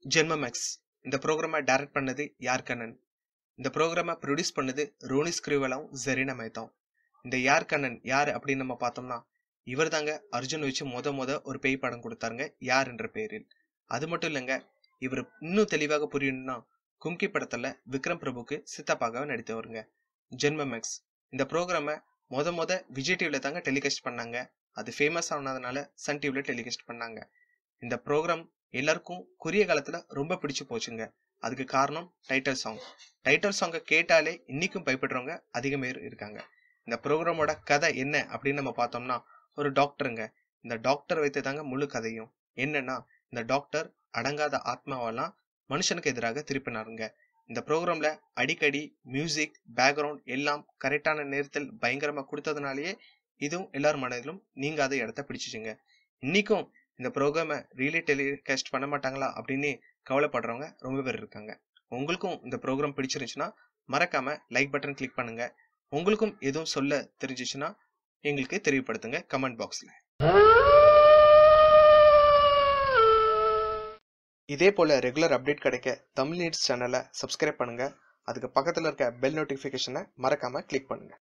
ஜென்மமேக்ஸ் இந்த ப்ரோக்ராமை டைரக்ட் பண்ணது யார் கண்ணன் இந்த ப்ரோக்ராமை ப்ரொடியூஸ் பண்ணது ரோனி ஸ்க்ரீவலாவும் ஜெரினா மைத்தாவும் இந்த யார் கண்ணன் யார் அப்படின்னு நம்ம பார்த்தோம்னா இவர் தாங்க அர்ஜுன் வச்சு முத முத ஒரு பேய் படம் கொடுத்தாருங்க யார் என்ற பெயரில் அது மட்டும் இல்லைங்க இவர் இன்னும் தெளிவாக புரியணும்னா கும்கி படத்துல விக்ரம் பிரபுக்கு சித்தப்பாக நடித்தவருங்க ஜென்மமேக்ஸ் இந்த ப்ரோக்ராமை முத முத விஜய் டிவில தாங்க டெலிகாஸ்ட் பண்ணாங்க அது ஃபேமஸ் ஆனதுனால சன் டிவில டெலிகாஸ்ட் பண்ணாங்க இந்த ப்ரோக்ராம் எல்லாருக்கும் குறுகிய காலத்துல ரொம்ப பிடிச்சு போச்சுங்க அதுக்கு காரணம் டைட்டில் சாங் டைட்டில் சாங்கை கேட்டாலே இன்னைக்கும் பயப்படுறவங்க அதிக பேர் இருக்காங்க இந்த ப்ரோக்ராமோட கதை என்ன அப்படின்னு நம்ம பார்த்தோம்னா ஒரு டாக்டருங்க இந்த டாக்டர் வைத்து தாங்க முழு கதையும் என்னன்னா இந்த டாக்டர் அடங்காத ஆத்மாவெல்லாம் மனுஷனுக்கு எதிராக திருப்பினாருங்க இந்த ப்ரோக்ராம்ல அடிக்கடி மியூசிக் பேக்ரவுண்ட் எல்லாம் கரெக்டான நேரத்தில் பயங்கரமா கொடுத்ததுனாலேயே இதுவும் எல்லார் மனதிலும் நீங்காத இடத்த பிடிச்சிச்சுங்க இன்னைக்கும் இந்த ப்ரோக்ராமை ரீலே டெலிகாஸ்ட் பண்ண மாட்டாங்களா அப்படின்னு கவலைப்படுறவங்க ரொம்ப பேர் இருக்காங்க உங்களுக்கும் இந்த ப்ரோக்ராம் பிடிச்சிருந்துச்சுன்னா மறக்காம லைக் பட்டன் கிளிக் பண்ணுங்க உங்களுக்கும் எதுவும் சொல்ல தெரிஞ்சிச்சுன்னா எங்களுக்கு தெரியப்படுத்துங்க கமெண்ட் பாக்ஸ்ல இதே போல ரெகுலர் அப்டேட் கிடைக்க தமிழ் நீட்ஸ் சேனலை சப்ஸ்கிரைப் பண்ணுங்க அதுக்கு பக்கத்தில் இருக்க பெல் நோட்டிஃபிகேஷனை மறக்காம கிளிக் பண்ணுங்க